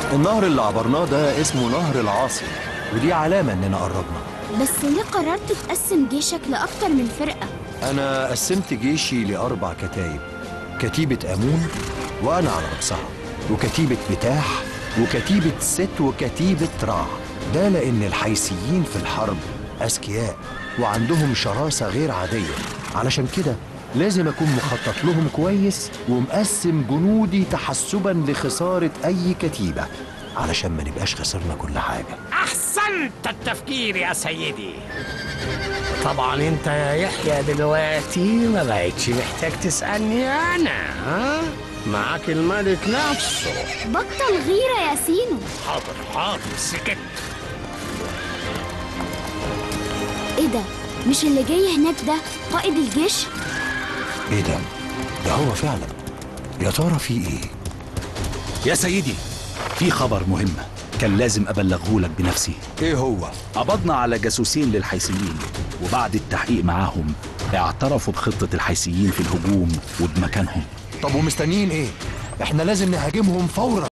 النهر اللي عبرناه ده اسمه نهر العاصي ودي علامة إننا قربنا بس ليه قررت تقسم جيشك لأكتر من فرقة؟ أنا قسمت جيشي لأربع كتايب كتيبة أمون وأنا على رأسها وكتيبة بتاح وكتيبة ست وكتيبة رع ده لأن الحيثيين في الحرب أذكياء وعندهم شراسة غير عادية علشان كده لازم أكون مخطط لهم كويس ومقسم جنودي تحسبا لخسارة أي كتيبة علشان ما نبقاش خسرنا كل حاجة أحسنت التفكير يا سيدي طبعا انت يا يحيى دلوقتي ما بقتش محتاج تسألني أنا ها؟ معاك الملك نفسه بطل غيرة يا سينو حاضر حاضر سكت ايه ده؟ مش اللي جاي هناك ده قائد الجيش؟ إيه ده؟ ده هو فعلا يا ترى في إيه؟ يا سيدي في خبر مهم كان لازم أبلغه لك بنفسي إيه هو؟ قبضنا على جاسوسين للحيثيين وبعد التحقيق معاهم اعترفوا بخطة الحيثيين في الهجوم وبمكانهم طب ومستنيين ايه؟ احنا لازم نهاجمهم فورا